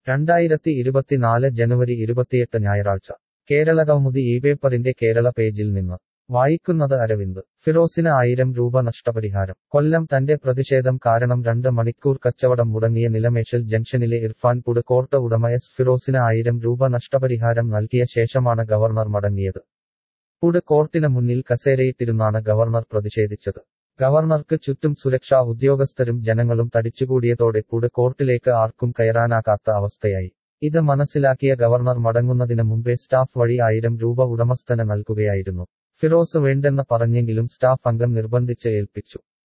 രണ്ടായിരത്തി ഇരുപത്തിനാല് ജനുവരി ഇരുപത്തിയെട്ട് ഞായറാഴ്ച കേരള കൗമുദി ഈ പേപ്പറിന്റെ കേരള പേജിൽ നിന്ന് വായിക്കുന്നത് അരവിന്ദ് ഫിറോസിന് ആയിരം രൂപ നഷ്ടപരിഹാരം കൊല്ലം തന്റെ പ്രതിഷേധം കാരണം രണ്ട് മണിക്കൂർ കച്ചവടം മുടങ്ങിയ നിലമേഷൽ ജംഗ്ഷനിലെ ഇർഫാൻ പുട് കോർട്ട് ഉടമ എസ് ഫിറോസിന് ആയിരം രൂപ നഷ്ടപരിഹാരം നൽകിയ ശേഷമാണ് ഗവർണർ മടങ്ങിയത് പുട് കോർട്ടിന് മുന്നിൽ കസേരയിട്ടിരുന്നാണ് ഗവർണർ പ്രതിഷേധിച്ചത് ഗവർണർക്ക് ചുറ്റും സുരക്ഷാ ഉദ്യോഗസ്ഥരും ജനങ്ങളും തടിച്ചുകൂടിയതോടെ പുട് കോർട്ടിലേക്ക് ആർക്കും കയറാനാകാത്ത അവസ്ഥയായി ഇത് മനസ്സിലാക്കിയ ഗവർണർ മടങ്ങുന്നതിന് മുമ്പേ സ്റ്റാഫ് വഴി ആയിരം രൂപ ഉടമസ്ഥന് നൽകുകയായിരുന്നു ഫിറോസ് വേണ്ടെന്ന് പറഞ്ഞെങ്കിലും സ്റ്റാഫ് അംഗം നിർബന്ധിച്ച് ഏൽപ്പിച്ചു